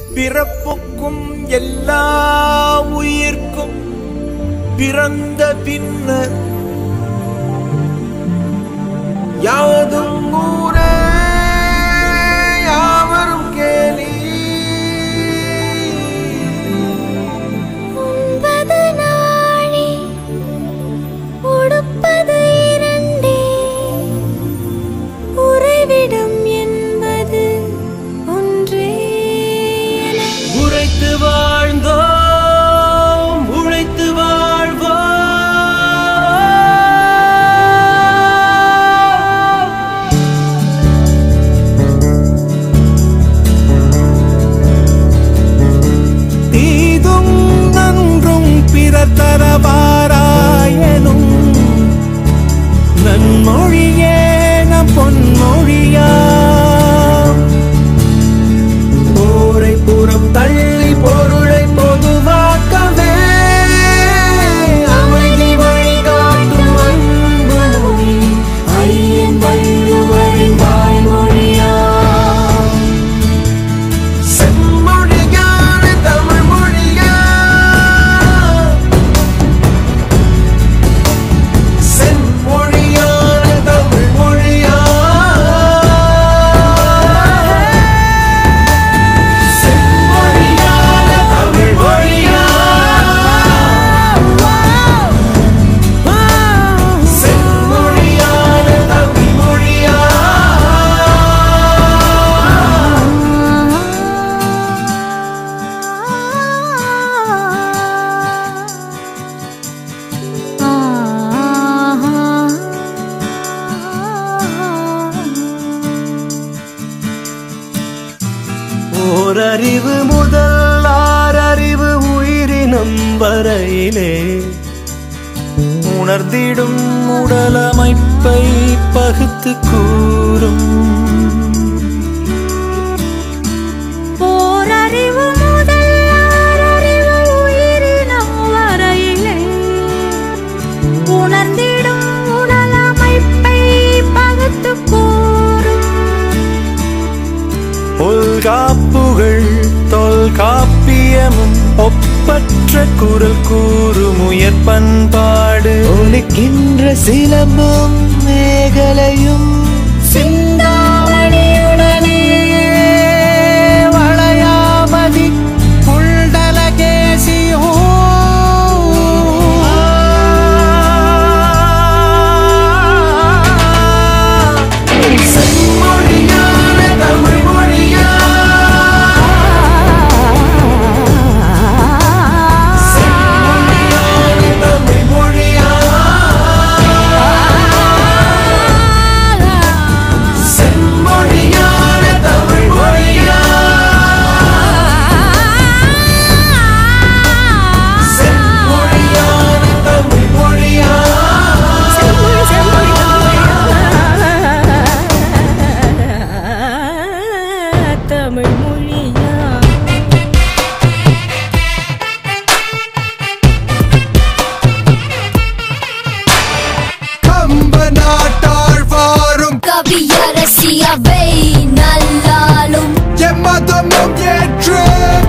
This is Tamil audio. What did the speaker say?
பிறப்புக்கும் எல்லா உயிர்க்கும் பிறந்த பின்னர் யாவதும் ஊரே யாவரும் கேலி உண்பது நாழி உடுப்பது இரண்டே உறைவிடம் என்பது ஒன்றே என உழைத்து வாழ்ந்தோம் உழைத்து வாழ்வோம் தீதும் நன்றும் பிறர் தரவாராயனும் நன்மொழியே நம் பொன்மொழியாம் போரை புறம் தள்ளி பொருளை பொதுவாக்கவே அமைதி வழிகாட்டும் அன்பு மொழி ஐயன் வள்ளுவரின் வாய்மொழியா செம்மொழியான தமிழ் மொழியா செம்மொழியான தமிழ் மொழியா செம்மொழியான தமிழ் மொழியா செம்மொழியான தமிழ் மொழியா ஓரறிவு முதல் ஆறறிவு உயிரினம் வரையிலே உணர்ந்திடும் உடலமைப்பை பகுத்து கூறும் ஓரறிவு முதல் ஆறறிவு உயிரினம் வரையிலே உணர்ந்திடும் உடலமைப்பை பகுத்து கூறும் தொல்காப்புகள் தொல்காப்பியமும் ஒப்பற்ற குரல் கூறும் உயர் பண்பாடு ஒலிக்கின்ற சிலம்பும் மேகலையும் சிந்தாமணியுடனே வளையாமதி புல்டலகேசியும் செம்மொழியான தமிழ் மொழியா செம்மொழியான தமிழ் மொழியா செம்மொழியான தமிழ் மொழியா செம்மொழியான தமிழ் மொழியா தமிழ் மொழியா கம்ப நாட்டாள் வாரும் கவியரசியவை நல்லாலும் எம்மதமும் ஏற்று